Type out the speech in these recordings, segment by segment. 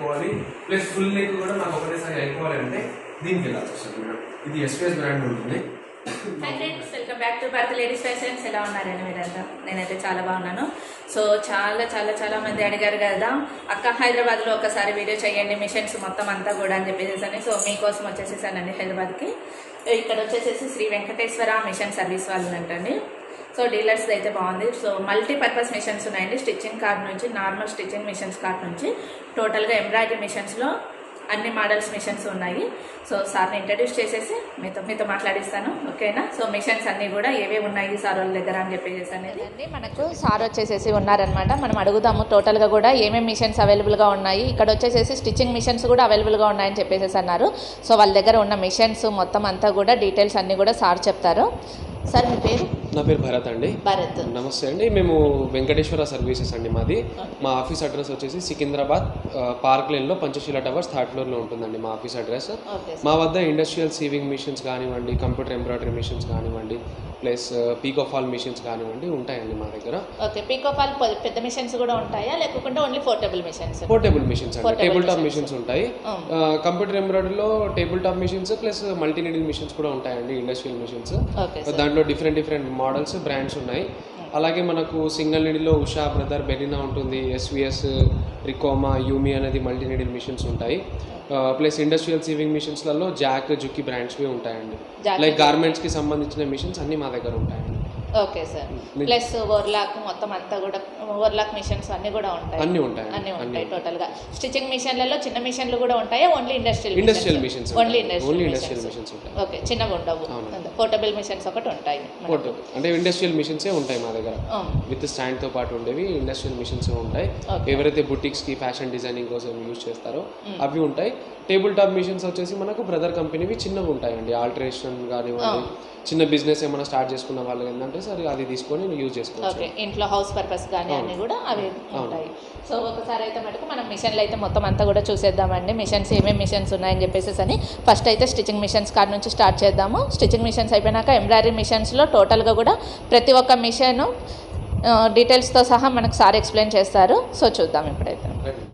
అయిపోవాలి plus full neck కూడా నాకు ఒకటేసారి అయిపోవాలి అంటే దీనికి వెళ్ళాల్సి వస్తుంది మేడం ఇది ఎస్పీఎస్ బ్రాండ్ ఉంటుంది hi friends welcome back to Bharat ladies fashions ఎలా ఉన్నారండి మీరంతా నేనైతే చాలా బాగున్నాను సో చాలా చాలా చాలా మంది అడిగారు కదా అక్క హైదరాబాద్లో ఒకసారి వీడియో చేయండి మిషన్స్ మొత్తం అంతా కూడా అని చెప్పేసి అని సో మీకోసం వచ్చేసేసానండి హైదరాబాద్కి ఇక్కడ వచ్చేసేసి శ్రీ వెంకటేశ్వర మిషన్ సర్వీస్ వాళ్ళు అంటండి సో డీలర్స్ అయితే బాగుంది సో మల్టీపర్పస్ మిషన్స్ ఉన్నాయండి స్టిచ్చింగ్ కార్డ్ నుంచి నార్మల్ స్టిచ్చింగ్ మిషన్స్ కార్డ్ నుంచి టోటల్గా ఎంబ్రాయిడరీ మిషన్స్లో అన్ని మోడల్స్ మిషన్స్ ఉన్నాయి సో సార్ని ఇంట్రడ్యూస్ చేసేసి మీతో మీతో మాట్లాడిస్తాను ఓకేనా సో మిషన్స్ అన్నీ కూడా ఏవే ఉన్నాయి సార్ వాళ్ళ దగ్గర అని చెప్పేసి అనేది అండి మనకు సార్ వచ్చేసేసి ఉన్నారనమాట మనం అడుగుదాము టోటల్గా కూడా ఏమేమి మిషన్స్ అవైలబుల్గా ఉన్నాయి ఇక్కడ వచ్చేసేసి స్టిచ్చింగ్ మిషన్స్ కూడా అవైలబుల్గా ఉన్నాయని చెప్పేసి అన్నారు సో వాళ్ళ దగ్గర ఉన్న మిషన్స్ మొత్తం అంతా కూడా డీటెయిల్స్ అన్నీ కూడా సార్ చెప్తారు సార్ మీ పేరు నా పేరు భరత్ అండి భరత్ నమస్తే అండి మేము వెంకటేశ్వర సర్వీసెస్ అండి మాది మా ఆఫీస్ అడ్రస్ వచ్చేసి సికింద్రాబాద్ ఆ, పార్క్ లేన్లో పంచశీల టవర్స్ థర్డ్ ఫ్లోర్లో ఉంటుందండి మా ఆఫీస్ అడ్రస్ ఓకే మా వద్ద ఇండస్ట్రియల్ సీవింగ్ మిషన్స్ కానివ్వండి కంప్యూటర్ ఎంబ్రాయిడరీ మిషన్స్ కానివ్వండి plus peak of all machines కానివ్వండి ఉంటాయండి మా దగ్గర ఓకే పీకోపాల్ పెద్ద మిషన్స్ కూడా ఉంటాయా లేకుంటే only portable machines portable machines అండి Portable table top machines. Machines ఉంటాయి కంప్యూటర్ ఎంబ్రాయిడరీలో table top machines plus multi needle machines కూడా ఉంటాయండి ఇండస్ట్రియల్ మిషన్స్ ఓకే దాంట్లో డిఫరెంట్ డిఫరెంట్ మోడల్స్ బ్రాండ్స్ ఉన్నాయి అలాగే మనకు సింగిల్ నీడిల్లో ఉషా బ్రదర్ బెరినా ఉంటుంది ఎస్విఎస్ రికోమా యూమి అనేది మల్టీ నీడిల్ మిషన్స్ ఉంటాయి ప్లస్ ఇండస్ట్రియల్ సీవింగ్ మిషన్స్లలో జాక్ జుక్కి బ్రాండ్స్వి ఉంటాయండి Jack, లైక్ గార్మెంట్స్కి సంబంధించిన మిషన్స్ అన్నీ మా దగ్గర ఉంటాయండి ఓకే సార్ ప్లస్ ఓవర్లాక్ మొత్తం అంతా కూడా ఓవర్లాక్ మిషన్స్ అన్ని కూడా ఉంటాయి అన్నీ ఉంటాయండి అన్ని ఉంటాయి టోటల్ గా స్టిచ్చింగ్ మిషన్లలో చిన్న మిషన్లు కూడా ఉంటాయా only industrial industrial machines only only industrial industrial machines machines ఉంటాయి ఓకే చిన్నగా ఉండవు పోర్టబుల్ మిషన్స్ ఒకటి ఉంటాయి ఫోటో అంటే ఇండస్ట్రియల్ మిషన్సే ఉంటాయి మా దగ్గర ఉమ్, విత్ స్టాండ్తో పాటు ఉండేవి ఇండస్ట్రియల్ మిషన్స్ ఉంటాయి Okay. ఎవరైతే బుటిక్స్కి ఫ్యాషన్ డిజైనింగ్ కోసం యూజ్ చేస్తారో అవి ఉంటాయి టేబుల్ టాప్ మిషన్స్ వచ్చేసి మనకు బ్రదర్ కంపెనీవి చిన్నవి ఉంటాయండి ఆల్టరేషన్ కానివ్వండి చిన్న బిజినెస్ ఏమైనా స్టార్ట్ చేసుకున్న వాళ్ళు ఏంటంటే సరే అది తీసుకొని యూజ్ చేసుకోవచ్చు ఓకే ఇంట్లో హౌస్ పర్పస్ కానీ అన్ని కూడా అవి ఉంటాయి సో ఒకసారి అయితే మటుకు మనం మిషన్లు అయితే మొత్తం అంతా కూడా చూసేద్దామండి మిషన్స్ ఏమేమి మిషన్స్ ఉన్నాయని చెప్పేసి అని ఫస్ట్ అయితే స్టిచ్చింగ్ మిషన్స్ కాడ నుంచి స్టార్ట్ చేద్దాము స్టిచ్చింగ్ మిషన్స్ అయిపోయినాక ఎంబ్రాయిడరీ మిషన్స్లో టోటల్గా కూడా ప్రతి ఒక్క మిషన్ డీటెయిల్స్తో సహా మనకు సార్ ఎక్స్ప్లెయిన్ చేస్తారు సో చూద్దాం ఇప్పుడైతే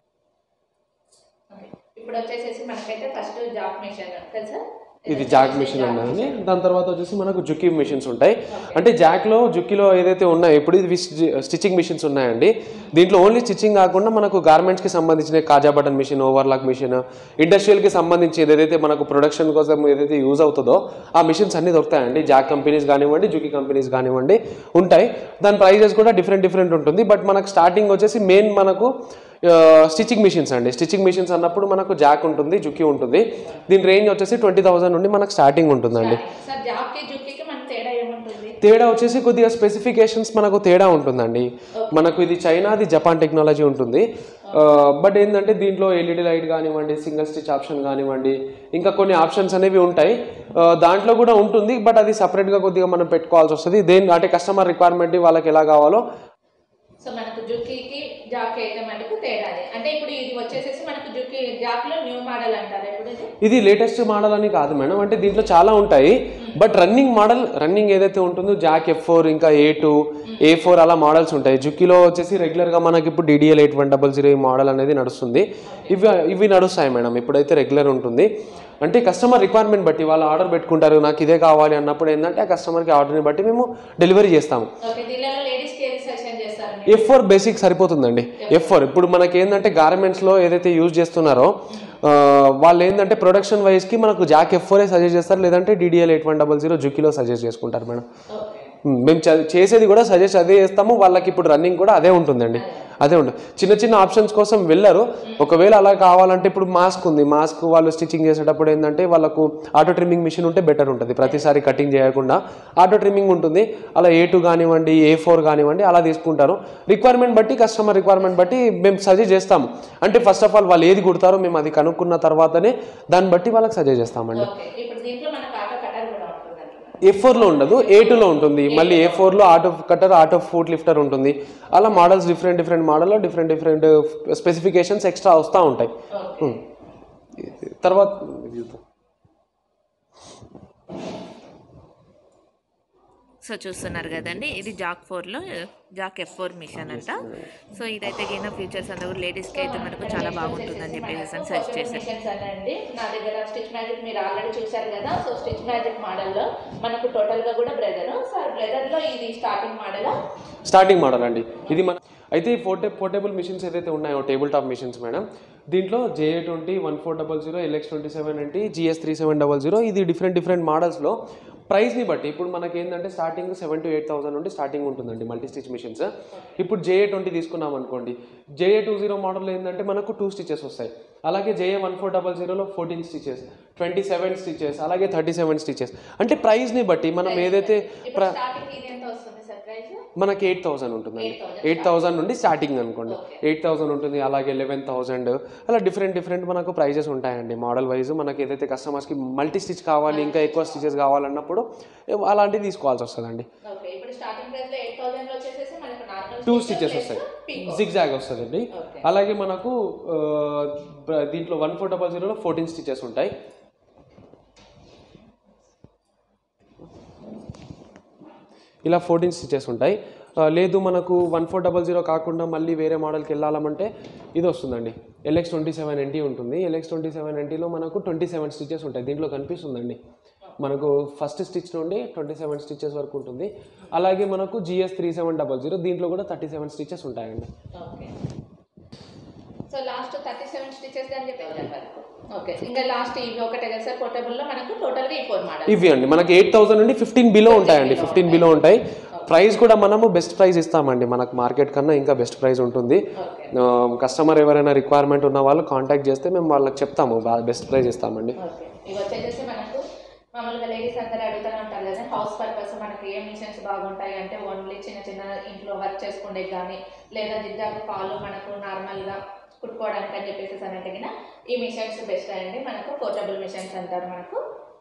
ఇప్పుడు వచ్చేసేసి మనకైతే ఫస్ట్ జాబ్ మిషన్ తెలుసా ఇది జాక్ మిషన్ ఉన్నది దాని తర్వాత వచ్చేసి మనకు జుక్కీ మిషన్స్ ఉంటాయి అంటే జాక్లో జుక్కీలో ఏదైతే ఉన్నాయో ఇప్పుడు ఇది స్టిచ్చింగ్ మిషన్స్ ఉన్నాయండి దీంట్లో ఓన్లీ స్టిచ్చింగ్ కాకుండా మనకు గార్మెంట్స్కి సంబంధించిన కాజా బటన్ మిషన్ ఓవర్లాక్ మిషన్ ఇండస్ట్రియల్కి సంబంధించి ఏదైతే మనకు ప్రొడక్షన్ కోసం ఏదైతే యూజ్ అవుతుందో ఆ మిషన్స్ అన్ని దొరుకుతాయండి జాక్ కంపెనీస్ కానివ్వండి జుకీ కంపెనీస్ కానివ్వండి ఉంటాయి దాని ప్రైజెస్ కూడా డిఫరెంట్ డిఫరెంట్ ఉంటుంది బట్ మనకు స్టార్టింగ్ వచ్చేసి మెయిన్ మనకు స్టిచ్చింగ్ మిషన్స్ అండి స్టిచ్చింగ్ మిషన్స్ అన్నప్పుడు మనకు జాక్ ఉంటుంది జుకీ ఉంటుంది దీని రేంజ్ వచ్చేసి ట్వంటీ థౌసండ్ నుండి మనకు స్టార్టింగ్ ఉంటుందండి సార్ జాబ్కి జుక్కి మన తేడా ఏముంటుంది తేడా వచ్చేసి కొద్దిగా స్పెసిఫికేషన్స్ మనకు తేడా ఉంటుందండి మనకు ఇది చైనాది జపాన్ టెక్నాలజీ ఉంటుంది బట్ ఏంటంటే దీంట్లో ఎల్ఈడి లైట్ కానివ్వండి సింగిల్ స్టిచ్ ఆప్షన్ కానివ్వండి ఇంకా కొన్ని ఆప్షన్స్ అనేవి ఉంటాయి ఆ, దాంట్లో కూడా ఉంటుంది బట్ అది సపరేట్గా కొద్దిగా మనం పెట్టుకోవాల్సి వస్తుంది దేని అంటే కస్టమర్ రిక్వైర్మెంట్ వాళ్ళకి ఎలా కావాలో సో మనకు జుక్కీకి జాక్ అయితే మనకు తేడాది అంటే ఇప్పుడు ఇది వచ్చేసేసి మనకు జుక్కీ జాక్లో న్యూ మోడల్ అంటారు ఇప్పుడు ఇది ఇది లేటెస్ట్ మోడల్ అని కాదు మేడం అంటే దీంట్లో చాలా ఉంటాయి బట్ రన్నింగ్ మోడల్ రన్నింగ్ ఏదైతే ఉంటుందో జాక్ ఎఫ్ ఫోర్ ఇంకా ఏ టూ ఏ ఫోర్ అలా మోడల్స్ ఉంటాయి జుక్కీలో వచ్చేసి రెగ్యులర్గా మనకి ఇప్పుడు DDL eight one double zero model అనేది నడుస్తుంది ఇవి ఇవి నడుస్తాయి మేడం ఇప్పుడైతే రెగ్యులర్ ఉంటుంది అంటే కస్టమర్ రిక్వైర్మెంట్ బట్టి వాళ్ళు ఆర్డర్ పెట్టుకుంటారు నాకు ఇదే కావాలి అన్నప్పుడు ఏంటంటే ఆ కస్టమర్కి ఆర్డర్ని బట్టి మేము డెలివరీ చేస్తాము ఓకే దీనిలో లేడీస్కి ఏది సజెషన్ చేస్తారు మీరు? ఎఫ్ ఫోర్ బేసిక్ సరిపోతుందండి ఎఫ్ ఫోర్ ఇప్పుడు మనకి ఏంటంటే గార్మెంట్స్లో ఏదైతే యూజ్ చేస్తున్నారో ఆ, వాళ్ళు ఏంటంటే ప్రొడక్షన్ వైజ్కి మనకు జాక్ ఎఫ్ ఫోరే సజెస్ట్ చేస్తారు లేదంటే DDL eight one double zero జుకీలో సజెస్ట్ చేసుకుంటారు మేడం ఓకే ఉమ్, మేము చ- చేసేది కూడా సజెస్ట్ అదే చేస్తాము వాళ్ళకి ఇప్పుడు రన్నింగ్ కూడా అదే ఉంటుందండి అదే ఉంటుంది చిన్న చిన్న ఆప్షన్స్ కోసం వెళ్ళరు ఒకవేళ అలా కావాలంటే ఇప్పుడు మాస్క్ ఉంది మాస్క్ వాళ్ళు స్టిచ్చింగ్ చేసేటప్పుడు ఏంటంటే వాళ్ళకు ఆటో ట్రిమ్మింగ్ మిషన్ ఉంటే బెటర్ ఉంటుంది ప్రతిసారి కటింగ్ చేయకుండా ఆటో ట్రిమ్మింగ్ ఉంటుంది అలా ఏ టూ కానివ్వండి ఏ ఫోర్ కానివ్వండి అలా తీసుకుంటారు రిక్వైర్మెంట్ బట్టి కస్టమర్ రిక్వైర్మెంట్ బట్టి మేము సజెస్ట్ చేస్తాము అంటే ఫస్ట్ ఆఫ్ ఆల్ వాళ్ళు ఏది కుడతారో మేము అది కనుక్కున్న తర్వాతనే దాన్ని బట్టి వాళ్ళకి సజెస్ట్ చేస్తామండి ఓకే ఇప్పుడు దీంట్లో మనకు ఆటో కటర్ కూడా ఉంటుంది అంటున్నారు. ఏ ఫోర్లో ఉండదు ఏ టూలో ఉంటుంది మళ్ళీ ఏ ఫోర్లో auto cutter auto foot lifter ఉంటుంది అలా మోడల్స్ డిఫరెంట్ డిఫరెంట్ మోడల్లో డిఫరెంట్ డిఫరెంట్ స్పెసిఫికేషన్స్ ఎక్స్ట్రా వస్తూ ఉంటాయి ఓకే ఉం. తర్వాత ఇది చూద్దాం. సో సో చూస్తున్నారు కదండి ఇది జాక్ ఫోర్లో జాక్ ఎఫ్ ఫోర్ మిషన్ అంట సో ఇదైతే గిన ఫ్యూచర్స్ అందరూ లేడీస్కి అయితే మనకు చాలా బాగుంటుందని చెప్పేసి సజెస్ట్ చేశారు మిషన్స్ అండి నా దగ్గర స్టిచ్ మ్యాజిక్ మీరు ఆల్రెడీ చూశారు కదా సో స్టిచ్ మ్యాజిక్ మోడల్లో మనకు టోటల్గా కూడా బ్రదర్ సార్ బ్రదర్లో ఇది స్టార్టింగ్ మోడల్ స్టార్టింగ్ మోడల్ అండి ఇది మన అయితే ఈ పోర్టే పోర్టబుల్ మిషన్స్ ఏదైతే ఉన్నాయో టేబుల్ టాప్ మిషన్స్ మేడం దీంట్లో JA twenty one four double zero LX twenty seven ఏంటి GS three seven double zero ఇది డిఫరెంట్ డిఫరెంట్ మోడల్స్లో ప్రైస్ని బట్టి ఇప్పుడు మనకి ఏంటంటే starting seven to eight thousand నుండి స్టార్టింగ్ ఉంటుందండి మల్టీ స్టిచ్ మిషన్స్ ఇప్పుడు జేఏ ట్వంటీ తీసుకున్నాం అనుకోండి జేఏ టూ జీరో మోడల్ ఏంటంటే మనకు టూ స్టిచెస్ వస్తాయి అలాగే జేఏ వన్ ఫోర్ డబల్ జీరోలో fourteen stitches twenty seven stitches అలాగే థర్టీ సెవెన్ స్టిచెస్ అంటే ప్రైస్ని బట్టి మనం ఏదైతే ప్ర స్టార్టింగ్ ఇది ఎంత వస్తుంది సార్ ప్రైస్ మనకి ఎయిట్ థౌసండ్ ఉంటుందండి ఎయిట్ థౌసండ్ నుండి స్టార్టింగ్ అనుకోండి ఎయిట్ థౌసండ్ ఉంటుంది అలాగే లెవెన్ థౌసండ్ అలా డిఫరెంట్ డిఫరెంట్ మనకు ప్రైజెస్ ఉంటాయండి మోడల్ వైజ్ మనకి ఏదైతే కస్టమర్స్కి మల్టీ స్టిచ్ కావాలి ఇంకా ఎక్కువ స్టిచెస్ కావాలన్నప్పుడు ఏ- అలాంటివి తీసుకోవాల్సి వస్తుందండి ఓకే ఇప్పుడు స్టార్టింగ్ ప్రైస్ లో ఎయిట్ థౌసండ్ వచ్చేసేసి మనకు నార్మల్ టూ స్టిచెస్ వస్తాయి జిగ్ జాగ్ వస్తుందండి అలాగే మనకు ఆ, బ- దీంట్లో వన్ ఫోర్ డబల్ జీరోలో ఫోర్టీన్ స్టిచెస్ ఉంటాయి ఇలా ఫోర్టీన్ స్టిచెస్ ఉంటాయి ఆ, లేదు మనకు వన్ ఫోర్ డబల్ జీరో కాకుండా మళ్ళీ వేరే మోడల్కి వెళ్ళాలంటే ఇది వస్తుందండి ఎల్ఎక్స్ ట్వంటీ సెవెన్ ఎన్టీ ఉంటుంది ఎల్ఎక్స్ ట్వంటీ సెవెన్ ఎన్టీలో మనకు ట్వంటీ సెవెన్ స్టిచెస్ ఉంటాయి దీంట్లో కనిపిస్తుందండి మనకు ఫస్ట్ స్టిచ్ నుండి ట్వంటీ సెవెన్ స్టిచెస్ వరకు ఉంటుంది అలాగే మనకు GS three seven double zero దీంట్లో కూడా థర్టీ సెవెన్ స్టిచెస్ ఉంటాయండి okay so last thirty seven stitches అని చెప్పి వరకు ఓకే ఇంకా లాస్ట్ ఇవి ఒకటే కదా సార్ పోర్టబుల్ లో మనకు టోటల్ గా ఈ ఫోర్ మోడల్ ఇవి అండి మనకి ఎయిట్ థౌసండ్ నుండి ఫిఫ్టీన్ బిలో ఉంటాయండి ఫిఫ్టీన్ బిలో ఉంటాయి ప్రైస్ కూడా మనము బెస్ట్ ప్రైస్ ఇస్తామండి మనకు మార్కెట్ కన్నా ఇంకా బెస్ట్ ప్రైస్ ఉంటుంది ఓకే కస్టమర్ ఎవరైనా రిక్వైర్మెంట్ ఉన్న వాళ్ళు కాంటాక్ట్ చేస్తే మేము వాళ్ళకి చెప్తాము బెస్ట్ ప్రైస్ ఇస్తామండి ఓకే ఇవి వచ్చేసేసి మనకు మామూలుగా లేడీస్ అందరూ అడుగుతూనే ఉంటారు కదా హౌస్ పర్పస్ మనకి ఏ మిషన్స్ బాగుంటాయి అంటే ఓన్లీ చిన్న చిన్న ఇంట్లో వర్క్ చేసుకునే కానీ లేదా జిగ్జాగ్ పాలు మనకు నార్మల్గా కుట్టుకోవడానికి అని చెప్పేసి అని అంటే గిన ఈ మిషన్స్ బెస్ట్ అండి మనకు పోర్టబుల్ మిషన్స్ అంటారు మనకు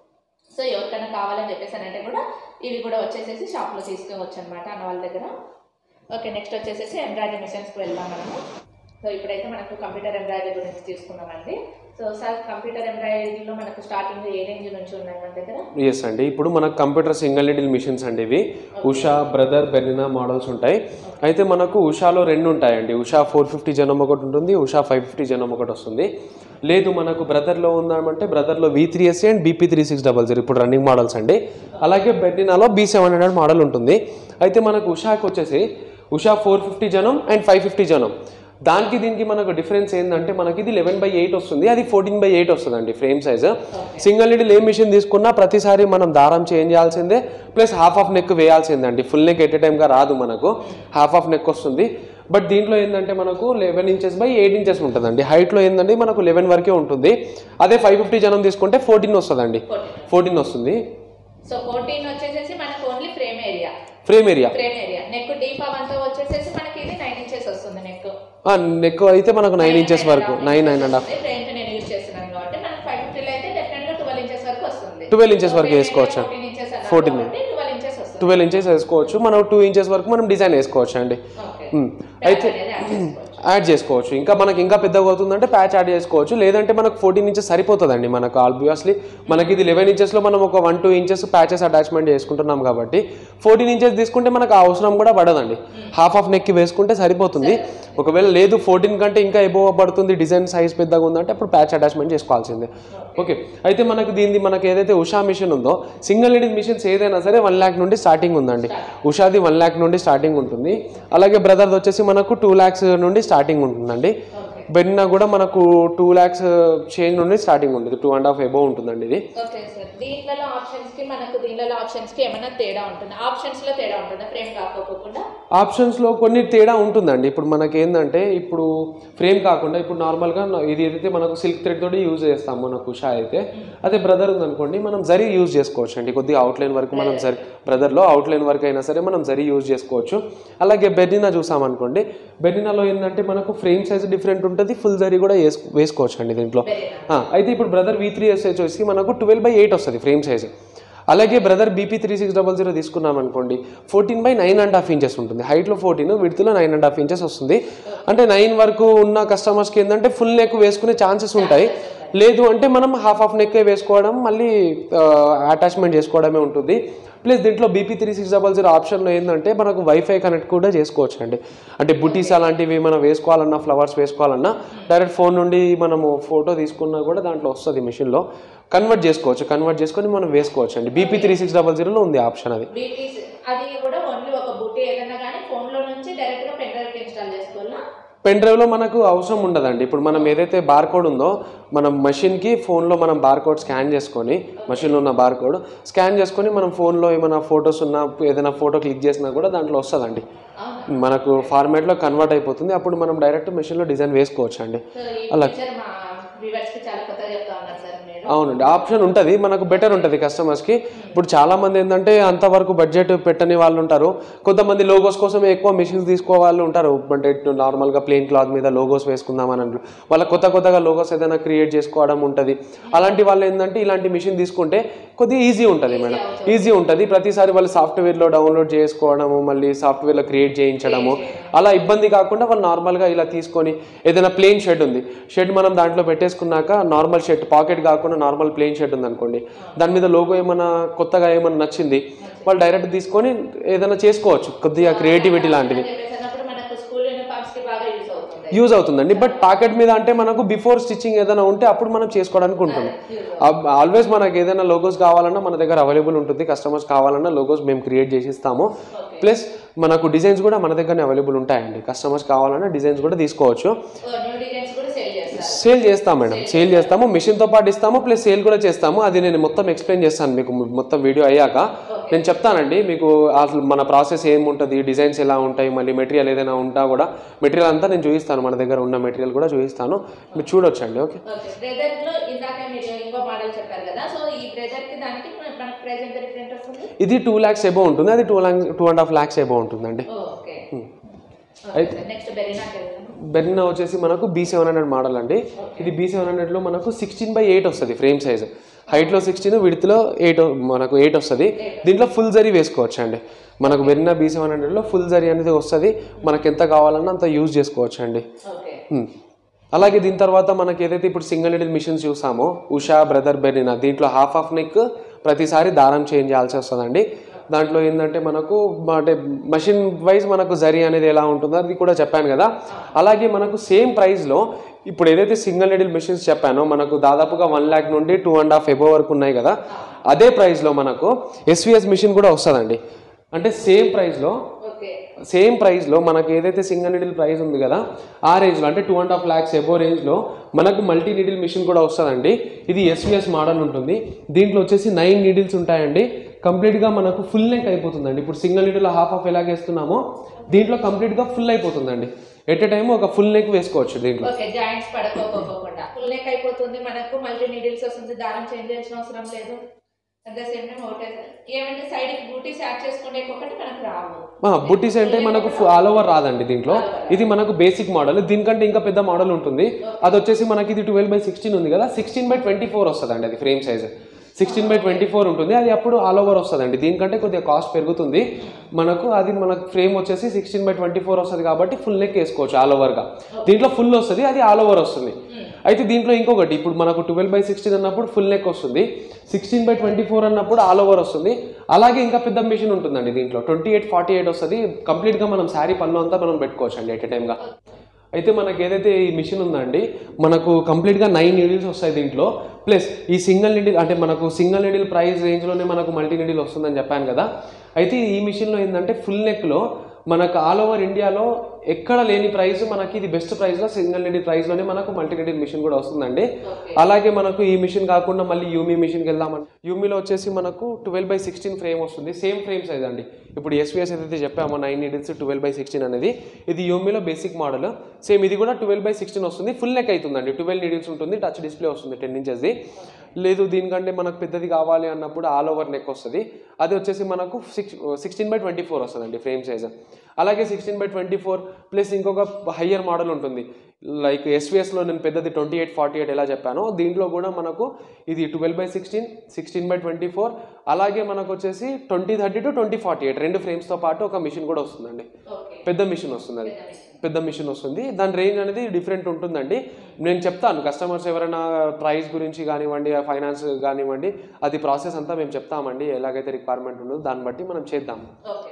సో ఎవరికైనా కావాలని చెప్పేసి అని అంటే కూడా ఇవి కూడా వచ్చేసేసి షాప్లో తీసుకోవచ్చు అనమాట అన్న వాళ్ళ దగ్గర ఓకే నెక్స్ట్ వచ్చేసేసి ఎంబ్రాయిడరీ మిషన్స్కి వెళ్దాం మనము సో ఇప్పుడైతే మనకు కంప్యూటర్ ఎంబ్రాయిడరీ గురించి తీసుకున్నామండి సో సార్ కంప్యూటర్ ఎంబ్రాయిడరీలో మనకు స్టార్టింగ్ ఏ రేంజ్ నుంచి ఉన్నాయి మన దగ్గర ఎస్ అండి ఇప్పుడు మనకు కంప్యూటర్ సింగిల్ నీడిల్ మిషన్స్ అండి ఇవి ఉషా బ్రదర్ బెర్నినా మోడల్స్ ఉంటాయి అయితే మనకు ఉషాలో రెండు ఉంటాయండి ఉషా ఫోర్ ఫిఫ్టీ జనం ఒకటి ఉంటుంది ఉషా ఫైవ్ ఫిఫ్టీ జనం ఒకటి వస్తుంది లేదు మనకు బ్రదర్లో ఉందామంటే బ్రదర్లో V three SC and BP three six double zero ఇప్పుడు రన్నింగ్ మోడల్స్ అండి అలాగే బెర్నినాలో బీ సెవెన్ హండ్రెడ్ మోడల్ ఉంటుంది అయితే మనకు ఉషాకి వచ్చేసి ఉషా ఫోర్ ఫిఫ్టీ జనం అండ్ ఫైవ్ ఫిఫ్టీ జనం దానికి దీనికి మనకు డిఫరెన్స్ ఏంటంటే మనకి ఇది లెవెన్ బై ఎయిట్ వస్తుంది అది ఫోర్టీన్ బై ఎయిట్ వస్తుందండి ఫ్రేమ్ సైజ్ సింగిల్ నీడిల్ ఏ మిషన్ తీసుకున్నా ప్రతిసారి మనం దారం చేంజ్ చేయాల్సిందే ప్లస్ హాఫ్ ఆఫ్ నెక్ వేయాల్సిందే ఫుల్ నెక్ ఎట్ ఏ టైంగా రాదు మనకు హాఫ్ ఆఫ్ నెక్ వస్తుంది బట్ దీంట్లో ఏంటంటే మనకు eleven inches by eight inches ఉంటుందండి హైట్లో ఏంటంటే మనకు లెవెన్ వరకే ఉంటుంది అదే ఫైవ్ ఫిఫ్టీ జనం తీసుకుంటే ఫోర్టీన్ వస్తుందండి ఫోర్టీన్ వస్తుంది సో ఫోర్టీన్ వచ్చేసేసి మనకు only frame area frame area frame area neck deep అవంతా వచ్చేసేసి మనకి ఇది నైన్ ఇంచెస్ వస్తుంది నెక్ నెక్ అయితే మనకు నైన్ ఇంచెస్ వరకు nine nine and half frame నేను యూజ్ చేస్తున్నాను కాబట్టి మనకు ఫైవ్ ఫిఫ్టీలో అయితే డెఫినెట్గా ట్వెల్వ్ ఇంచెస్ వరకు వస్తుంది ట్వెల్వ్ ఇంచెస్ వరకు వేసుకోవచ్చు ఫోర్టీన్ ఇంచెస్ 14 ట్వెల్వ్ ఇంచెస్ వస్తుంది ట్వెల్వ్ ఇంచెస్ వేసుకోవచ్చు మనం టూ ఇంచెస్ వరకు మనం డిజైన్ వేసుకోవచ్చు అండి ఓకే మ్మ్. అయితే అనేది యాడ్ చేసుకోవచ్చు యాడ్ చేసుకోవచ్చు ఇంకా మనకి ఇంకా పెద్దగా అవుతుందంటే ప్యాచ్ యాడ్ చేసుకోవచ్చు లేదంటే మనకు ఫోర్టీన్ ఇంచెస్ సరిపోతుందండి మనకు ఆబ్వియస్లీ మనకి ఇది లెవెన్ ఇంచెస్లో మనం ఒక one two inches patches attachment చేసుకుంటున్నాం కాబట్టి ఫోర్టీన్ ఇంచెస్ తీసుకుంటే మనకు ఆ అవసరం కూడా పడదండి హాఫ్ ఆఫ్ నెక్కి వేసుకుంటే సరిపోతుంది ఒకవేళ లేదు ఫోర్టీన్ కంటే ఇంకా ఎబోవ్ పడుతుంది డిజైన్ సైజ్ పెద్దగా ఉందంటే అప్పుడు ప్యాచ్ అటాచ్మెంట్ చేసుకోవాల్సిందే ఓకే అయితే మనకు దీనిది మనకి ఏదైతే ఉషా మిషన్ ఉందో సింగిల్ నీడిల్ మిషన్స్ ఏదైనా సరే వన్ ల్యాక్ నుండి స్టార్టింగ్ ఉందండి ఉషాది వన్ ల్యాక్ నుండి స్టార్టింగ్ ఉంటుంది అలాగే బ్రదర్ది వచ్చేసి మనకు టూ ల్యాక్స్ నుండి స్టార్టింగ్ ఉంటుందండి బెన్నా కూడా మనకు టూ ల్యాక్స్ చేంజ్ నుండి స్టార్టింగ్ ఉంటుంది టూ అండ్ హాఫ్ ఎబో ఉంటుందండి ఇది ఓకే సార్ దీంట్లో ఆప్షన్స్ కి మనకు దీంట్లో ఆప్షన్స్ కి ఏమైనా తేడా ఉంటుంది ఆప్షన్స్ లో తేడా ఉంటుందా ఫ్రేమ్ కాకపోకుండా ఆప్షన్స్లో కొన్ని తేడా ఉంటుందండి ఇప్పుడు మనకి ఏంటంటే ఇప్పుడు ఫ్రేమ్ కాకుండా ఇప్పుడు నార్మల్గా ఇది ఏదైతే మనకు సిల్క్ థ్రెడ్ తోటి యూజ్ చేస్తాం మనకు ఉషా అయితే అదే బ్రదర్ ఉందనుకోండి మనం జరీ యూజ్ చేసుకోవచ్చు అండి కొద్దిగా అవుట్లైన్ వరకు మనం జరీ బ్రదర్లో అవుట్లైన్ వరకు అయినా సరే మనం జరీ యూజ్ చేసుకోవచ్చు అలాగే బెర్నినా చూసామనుకోండి బెర్నినాలో ఏంటంటే మనకు ఫ్రేమ్ సైజ్ డిఫరెంట్ ఉంటుంది ఫుల్ జరీ కూడా వేసుకో వేసుకోవచ్చు అండి దీంట్లో ఆ, అయితే ఇప్పుడు బ్రదర్ వి త్రీ ఎస్ వచ్చేసి మనకు ట్వెల్వ్ బై ఎయిట్ వస్తుంది ఫ్రేమ్ సైజ్ అలాగే Brother BP three six double zero తీసుకున్నాం అనుకోండి fourteen by nine and half inches ఉంటుంది హైట్లో ఫోర్టీన్ విడ్త్లో నైన్ అండ్ హాఫ్ ఇంచెస్ వస్తుంది అంటే నైన్ వరకు ఉన్న కస్టమర్స్కి ఏంటంటే ఫుల్ నెక్ వేసుకునే ఛాన్సెస్ ఉంటాయి లేదు అంటే మనం హాఫ్ ఆఫ్ నెక్ వేసుకోవడం మళ్ళీ అటాచ్మెంట్ చేసుకోవడమే ఉంటుంది ప్లస్ దీంట్లో BP three six double zero ఆప్షన్లో ఏంటంటే మనకు వైఫై కనెక్ట్ కూడా చేసుకోవచ్చు అండి అంటే బుటీస్ అలాంటివి మనం వేసుకోవాలన్నా ఫ్లవర్స్ వేసుకోవాలన్నా డైరెక్ట్ ఫోన్ నుండి మనము ఫోటో తీసుకున్నా కూడా దాంట్లో వస్తుంది మిషన్లో కన్వర్ట్ చేసుకోవచ్చు కన్వర్ట్ చేసుకొని మనం వేసుకోవచ్చు అండి బీపీ త్రీ సిక్స్ డబల్ జీరోలో ఉంది ఆప్షన్ అది బీపీస్ అది కూడా ఓన్లీ ఒక బుట్టి ఏదైనా కానీ ఫోన్లో నుంచి డైరెక్ట్గా పెన్ డ్రైవ్కి ఇన్స్టాల్ చేసుకోవాలా పెన్ డ్రైవ్లో మనకు అవసరం ఉండదండి ఇప్పుడు మనం ఏదైతే బార్ కోడ్ ఉందో మనం మషిన్కి ఫోన్లో మనం బార్ కోడ్ స్కాన్ చేసుకొని మషిన్లో ఉన్న బార్ కోడ్ స్కాన్ చేసుకొని మనం ఫోన్లో ఏమైనా ఫొటోస్ ఉన్నా ఏదైనా ఫోటో క్లిక్ చేసినా కూడా దాంట్లో వస్తుందండి మనకు ఫార్మాట్లో కన్వర్ట్ అయిపోతుంది అప్పుడు మనం డైరెక్ట్ మెషిన్లో డిజైన్ వేసుకోవచ్చు అండి సో ఈ అలా. ఫీచర్ మా వ్యూవర్స్కి చాలా కొత్తగా చెప్తా ఉన్నారు సార్ మీరు అవునండి ఆప్షన్ ఉంటుంది మనకు బెటర్ ఉంటుంది కస్టమర్స్కి ఇప్పుడు చాలా మంది ఏంటంటే అంతవరకు బడ్జెట్ పెట్టని వాళ్ళు ఉంటారు కొంతమంది లోగోస్ కోసం ఎక్కువ మిషన్స్ తీసుకో వాళ్ళు ఉంటారు అంటే నార్మల్గా ప్లెయిన్ క్లాత్ మీద లోగోస్ వేసుకుందామని అంటారు వాళ్ళ కొత్త కొత్తగా లోగోస్ ఏదైనా క్రియేట్ చేసుకోవడం ఉంటుంది అలాంటి వాళ్ళు ఏంటంటే ఇలాంటి మిషన్ తీసుకుంటే కొద్దిగా ఈజీ ఉంటుంది మేడం ఈజీ ఉంటుంది ప్రతిసారి వాళ్ళు సాఫ్ట్వేర్లో డౌన్లోడ్ చేసుకోవడము మళ్ళీ సాఫ్ట్వేర్లో క్రియేట్ చేయించడము అలా ఇబ్బంది కాకుండా వాళ్ళు నార్మల్గా ఇలా తీసుకొని ఏదైనా ప్లెయిన్ షెడ్ ఉంది షెడ్ మనం దాంట్లో పెట్టేసుకున్నాక నార్మల్ షెడ్ పాకెట్ కాకుండా నార్మల్ ప్లెయిన్ షెడ్ ఉంది అనుకోండి దాని మీద లోగో ఏమైనా కొత్తగా ఏమైనా నచ్చింది వాళ్ళు డైరెక్ట్ తీసుకొని ఏదైనా చేసుకోవచ్చు కొద్దిగా క్రియేటివిటీ లాంటిది చెప్పేసి అన్నప్పుడు మనకు స్కూల్ యూనిఫామ్స్కి బాగా యూజ్ అవుతుంది యూజ్ అవుతుందండి బట్ పాకెట్ మీద అంటే మనకు బిఫోర్ స్టిచ్చింగ్ ఏదైనా ఉంటే అప్పుడు మనం చేసుకోవడానికి ఉంటుంది ఆల్వేస్ మనకి ఏదైనా లోగోస్ కావాలన్నా మన దగ్గర అవైలబుల్ ఉంటుంది కస్టమర్స్ కావాలన్నా లోగోస్ మేము క్రియేట్ చేసి ఇస్తాము ప్లస్ మనకు డిజైన్స్ కూడా మన దగ్గరనే అవైలబుల్ ఉంటాయండి కస్టమర్స్ కావాలన్నా డిజైన్స్ కూడా తీసుకోవచ్చు న్యూ డిజైన్స్ కూడా సేల్ చేస్తారు సేల్ చేస్తాం మేడం సేల్ చేస్తాము మిషన్తో పాటు ఇస్తాము ప్లస్ సేల్ కూడా చేస్తాము అది నేను మొత్తం ఎక్స్ప్లెయిన్ చేస్తాను మీకు మొత్తం వీడియో అయ్యాక నేను చెప్తానండి మీకు అసలు మన ప్రాసెస్ ఏముంటుంది డిజైన్స్ ఎలా ఉంటాయి మళ్ళీ మెటీరియల్ ఏదైనా ఉంటా కూడా మెటీరియల్ అంతా నేను చూపిస్తాను మన దగ్గర ఉన్న మెటీరియల్ కూడా చూపిస్తాను మీరు చూడొచ్చండి ఓకే ఓకే బ్రెదర్ లో ఇందాక మీరు ఇంకో మోడల్ చెప్పారు కదా సో ఈ బ్రెదర్ కి దానికి మన- మనకు ప్రైస్ ఎంత డిఫరెంట్ వస్తుంది ఇది టూ ల్యాక్స్ ఎబో ఉంటుంది అది two lakhs two and half lakhs above ఉంటుందండి ఓకే Hmm. నెక్స్ట్ బెరీనాకి వెళ్దాం బెర్నా వచ్చేసి మనకు బీ సెవెన్ హండ్రెడ్ మోడల్ అండి ఇది బీ సెవెన్ హండ్రెడ్లో మనకు సిక్స్టీన్ బై ఎయిట్ వస్తుంది ఫ్రేమ్ సైజ్ హైట్లో సిక్స్టీన్ విడ్త్లో ఎయిట్ మనకు ఎయిట్ వస్తుంది దీంట్లో ఫుల్ జరీ వేసుకోవచ్చు అండి మనకు వెరినా బీ సెవెన్ హండ్రెడ్లో ఫుల్ జరీ అనేది వస్తుంది మనకి ఎంత కావాలన్నా అంత యూజ్ చేసుకోవచ్చు అండి ఓకే Hmm. అలాగే దీని తర్వాత మనకి ఏదైతే ఇప్పుడు సింగిల్ నీడిల్ మిషన్స్ చూసామో ఉషా బ్రదర్ బెరినా దీంట్లో హాఫ్ ఆఫ్ నెక్ ప్రతిసారి దారం చేంజ్ చేయాల్సి వస్తుందండి దాంట్లో ఏంటంటే మనకు అంటే మషిన్ వైజ్ మనకు జరీ అనేది ఎలా ఉంటుందో అది కూడా చెప్పాను కదా అలాగే మనకు సేమ్ ప్రైస్లో ఇప్పుడు ఏదైతే సింగిల్ నీడిల్ మిషన్స్ చెప్పానో మనకు దాదాపుగా వన్ ల్యాక్ నుండి టూ అండ్ హాఫ్ ఎబో వరకు ఉన్నాయి కదా అదే ప్రైస్లో మనకు ఎస్విఎస్ మిషన్ కూడా వస్తుందండి అంటే సేమ్ ప్రైస్లో ఓకే సేమ్ ప్రైస్లో మనకి ఏదైతే సింగిల్ నీడిల్ ప్రైస్ ఉంది కదా ఆ రేంజ్లో అంటే two and half lakhs above రేంజ్లో మనకు మల్టీ నీడిల్ మిషన్ కూడా వస్తుందండి ఇది ఎస్విఎస్ మోడల్ ఉంటుంది దీంట్లో వచ్చేసి నైన్ నీడిల్స్ ఉంటాయండి కంప్లీట్గా మనకు ఫుల్ నెక్ అయిపోతుందండి ఇప్పుడు సింగిల్ నీడిల్ హాఫ్ ఆఫ్ ఎలాగేస్తున్నామో దీంట్లో కంప్లీట్గా ఫుల్ అయిపోతుందండి ఎట్ ఏ టైం ఒక ఫుల్ నెక్ వేసుకోవచ్చు దీంట్లో ఓకే జాయింట్స్ పడకోకపోకుండా ఫుల్ నెక్ అయిపోతుంది మనకు మల్టీ నీడిల్స్ వస్తుంది దారం చేంజ్ చేయాల్సిన అవసరం లేదు అట్ ద సేమ్ టైం ఒకటే ఏమంటే సైడ్ కి బూటీస్ యాడ్ చేసుకుంటే ఒకటి మనకు రావు బుట్టీస్ అంటే మనకు ఆల్ ఓవర్ రాదండి దీంట్లో ఇది మనకు బేసిక్ మోడల్ దీనికంటే ఇంకా పెద్ద మోడల్ ఉంటుంది అది వచ్చేసి మనకి ఇది ట్వెల్వ్ బై సిక్స్టీన్ ఉంది కదా సిక్స్టీన్ బై ట్వంటీ ఫోర్ వస్తుందండి అది frame size sixteen by twenty four ఉంటుంది అది అప్పుడు ఆల్ ఓవర్ వస్తుందండి దీనికంటే కొద్దిగా కాస్ట్ పెరుగుతుంది మనకు అది మనకు ఫ్రేమ్ వచ్చేసి సిక్స్టీన్ బై ట్వంటీ ఫోర్ వస్తుంది కాబట్టి ఫుల్ నెక్ వేసుకోవచ్చు ఆల్ ఓవర్గా దీంట్లో ఫుల్ వస్తుంది అది ఆల్ ఓవర్ వస్తుంది అయితే దీంట్లో ఇంకొకటి ఇప్పుడు మనకు ట్వెల్వ్ బై సిక్స్టీన్ అన్నప్పుడు ఫుల్ నెక్ వస్తుంది సిక్స్టీన్ బై ట్వంటీ ఫోర్ అన్నప్పుడు ఆల్ ఓవర్ వస్తుంది అలాగే ఇంకా పెద్ద మిషన్ ఉంటుందండి దీంట్లో ట్వంటీ ఎయిట్ ఫార్టీ ఎయిట్ వస్తుంది కంప్లీట్గా మనం శారీ పళ్ళు అంతా మనం పెట్టుకోవచ్చు అండి ఎట్ టైంగా అయితే మనకి ఏదైతే ఈ మిషన్ ఉందండి మనకు కంప్లీట్గా నైన్ నీడిల్స్ వస్తాయి దీంట్లో ప్లస్ ఈ సింగిల్ నీడిల్ అంటే మనకు సింగిల్ నీడిల్ ప్రైస్ రేంజ్లోనే మనకు మల్టీ నీడిల్ వస్తుందని చెప్పాను కదా అయితే ఈ మిషన్లో ఏంటంటే ఫుల్ నెక్లో మనకు ఆల్ ఓవర్ ఇండియాలో ఎక్కడ లేని ప్రైస్ మనకి ఇది బెస్ట్ ప్రైస్లో సింగిల్ నీడిల్ ప్రైస్లోనే మనకు మల్టీ నీడిల్ మిషన్ కూడా వస్తుందండి అలాగే మనకు ఈ మిషన్ కాకుండా మళ్ళీ యూమీ మిషన్కి వెళ్దామని యూమీలో వచ్చేసి మనకు ట్వెల్వ్ బై సిక్స్టీన్ ఫ్రేమ్ వస్తుంది సేమ్ ఫ్రేమ్ సైజ్ అండి ఇప్పుడు ఎస్విఎస్ ఏదైతే చెప్పామో nine needles twelve by sixteen అనేది ఇది యూమీలో బేసిక్ మోడల్ సేమ్ ఇది కూడా ట్వెల్వ్ బై సిక్స్టీన్ వస్తుంది ఫుల్ నెక్ అవుతుందండి ట్వెల్వ్ నీడిల్స్ ఉంటుంది టచ్ డిస్ప్లే వస్తుంది టెన్ ఇంచెస్ది లేదు దీనికంటే మనకు పెద్దది కావాలి అన్నప్పుడు ఆల్ ఓవర్ నెక్ వస్తుంది అది వచ్చేసి మనకు six sixteen by twenty four వస్తుందండి ఫ్రేమ్ సైజ్ అలాగే sixteen by twenty four plus ఇంకొక హయ్యర్ మోడల్ ఉంటుంది లైక్ ఎస్విఎస్లో నేను పెద్దది ట్వంటీ ఎయిట్ ఫార్టీ ఎయిట్ ఎలా చెప్పానో దీంట్లో కూడా మనకు ఇది twelve by sixteen sixteen by twenty four అలాగే మనకు వచ్చేసి twenty thirty two twenty forty eight రెండు ఫ్రేమ్స్తో పాటు ఒక మిషన్ కూడా వస్తుందండి ఓకే పెద్ద మిషన్ వస్తుంది అది పెద్ద మిషన్ పెద్ద మిషన్ వస్తుంది దాని రేంజ్ అనేది డిఫరెంట్ ఉంటుందండి నేను చెప్తాను కస్టమర్స్ ఎవరైనా ప్రైస్ గురించి కానివ్వండి ఫైనాన్స్ కానివ్వండి అది ప్రాసెస్ అంతా మేము చెప్తామండి ఎలాగైతే రిక్వైర్మెంట్ ఉందో దాన్ని బట్టి మనం చేద్దాం ఓకే